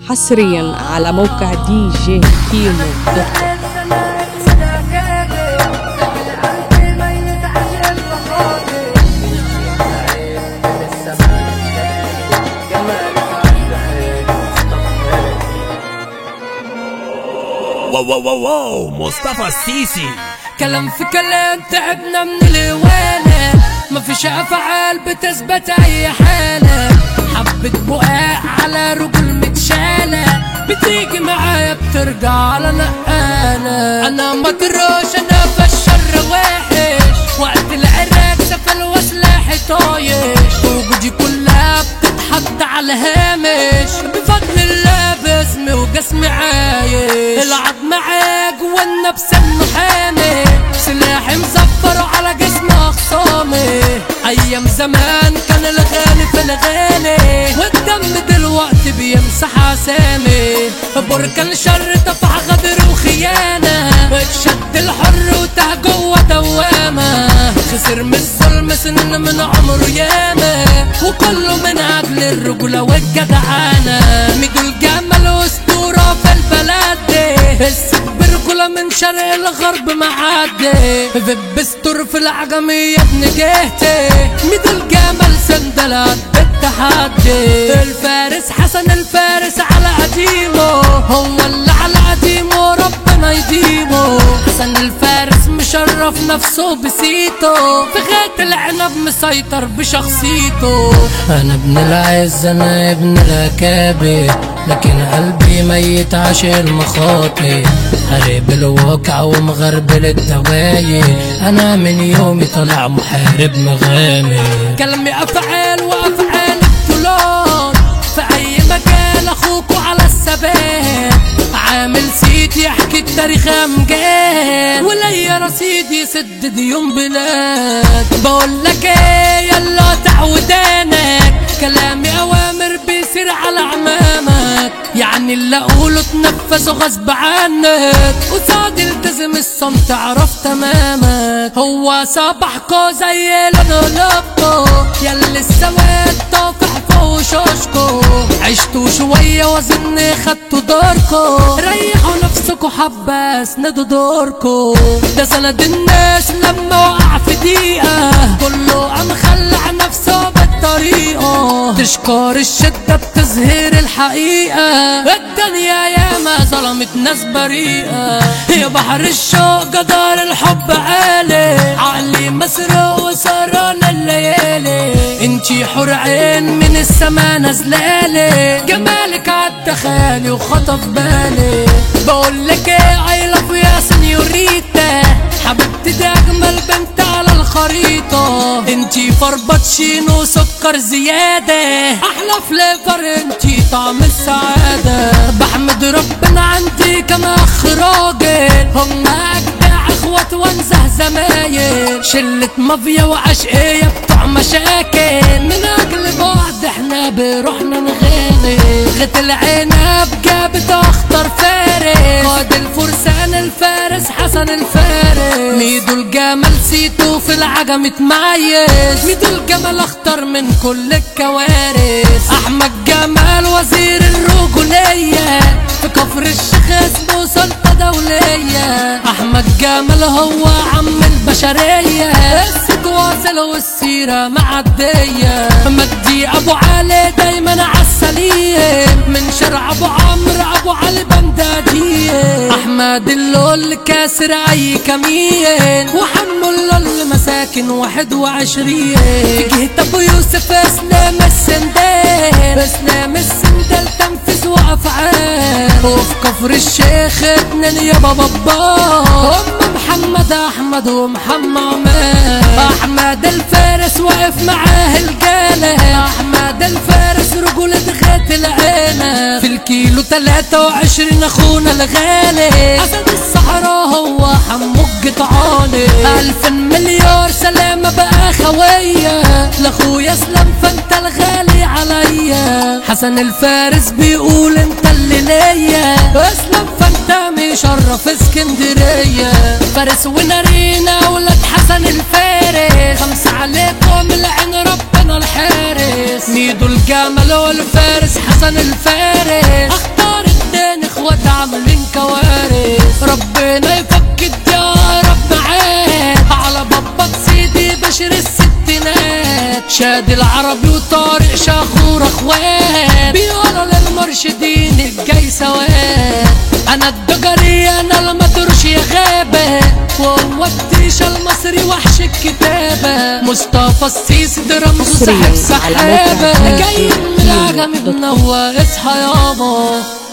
حصريا على موقع دي جي كيمو دوت كوم. واو واو واو واو مصطفى السيسي كلام في كلام تعبنا من الوالة مفيش افعال بتثبت اي حالة حبة بقاء على رجل متشالة بتيجي معايا بترجع على نقالة انا مطروش انا في الشر وحش وقت العراق سفل وسلاحي طايش وجودي كلها بتتحط على هامش بفضل الله باسمي وجسمي عايش العظم معاه جوا النفس المحامي سلاحي مزفر على جسم اخصامي ايام زمان كان الغالي في الغالي والدم دلوقتي بيمسح اسامي بركان شر طفح غدر وخيانه اتشد الحر وتاه جوا دوامه خسر من الظلم سنين من عمره ياما وكله من اجل الرجوله والجدعانه ميدو الجمل واسطوره في البلد دي الست برجوله من شرق الغرب معدي في بستر في العجمية ابن جهتي ميدو الجمل سندلات بالتحدي الفارس حسن الفارس على قديمه هو اللي على قديمه ربنا يديمه حسن الفارس مشرف نفسه بسيته في غاية العنب مسيطر بشخصيته انا ابن العز انا ابن الاكابر لكن قلبي ميت عشان المخاطر قريب الواقع ومغربل الدواير انا من يومي طالع محارب مغامر كلامي افعال وافعال بطولات في اي مجال اخوكوا على الثبات عامل سيت يحكي التاريخ امجاد وليا رصيد يسد ديون بلاد بقول لك ايه يلا تعودانك كلامي اوامر بيصير على عمامك يعني اللي اقوله تنفذه غصب عنك قصاد التزم الصمت عرف تمامك هو صباحكو زي لونه لبكو ياللي السواد طافح فوق وشوشكو عشتوا شوية وظن خدتوا دوركو ريحوا نفسكوا حبة اسندوا دوركو ده سند الناس لما وقع في دقيقة كله قام خلع نفسه بالطريقة تشكر الشدة بتظهر الحقيقة الدنيا ياما ظلمت ناس بريئة يا بحر الشوق جدار الحب عالي عقلي مسروق وسهران الليالي انتي حور عين من السما نازلالي جمالك عدى خالي وخطف بالي بقول لك ايه اي لاف يا سنيوريتا حبيبتي دي اجمل بنت على الخريطة انتي فرباتشينو سكر زيادة احلى فليفر انتي طعم السعادة بحمد ربنا عندي كما اخ راجل هم اجدع اخوات وانزه زمايل شلة مافيا وعشقية بتوع مشاكل من اجل بعض احنا بروحنا نغالي غت العنب جابت اخطر فارس قاد الفرسان الفارس حسن الفارس ميدو الجمل سيتو في العجم اتميز ميدو الجمل اخطر من كل الكوارث احمد جمال وزير الرجولية في كفر الشيخ اسمه سلطة دولية احمد جمال هو عم البشرية السد واصل والسيرة معدية مجدي ابو علي دايما عالسليم من شرع ابو عمرو ابو علي بندادية احمد اللول كاسر اي كمين وحمو اللول مساكن واحد وعشرين في جهة ابو يوسف اسلام السندال اسلام السندال تنفيذ وافعال وفي كفر الشيخ اتنين يا بابا هم محمد احمد ومحمد عماد احمد الفارس واقف معاه الجالة احمد الفارس رجولة غات العينة في الكيلو 23 اخونا الغالي اسد الصحراء هو حموج طعاني الف مليار سلامة بقى خوية لاخويا اسلام فانت الغالي عليا حسن الفارس بيقول انت اللي ليا اسلام فانت مشرف اسكندرية فارس ونارينا ولاد حسن الفارس خمسة عليكم العين ربنا الحارس ميدو الجمل والفارس حسن الفارس اختار ربنا يفك الدار معاه على بابك سيدي بشر الستينات شادي العربي وطارق شاخور اخوات بيقولوا للمرشدين الجاي سواد انا الدجري انا المدرش يا غابة وهو التيشة المصري وحش الكتابة مصطفى السيسي ده رمزه حصرياً سحب على موقع سحابة دي جاي جي من العجم كيمو دوت كوم. منور اصحى يابا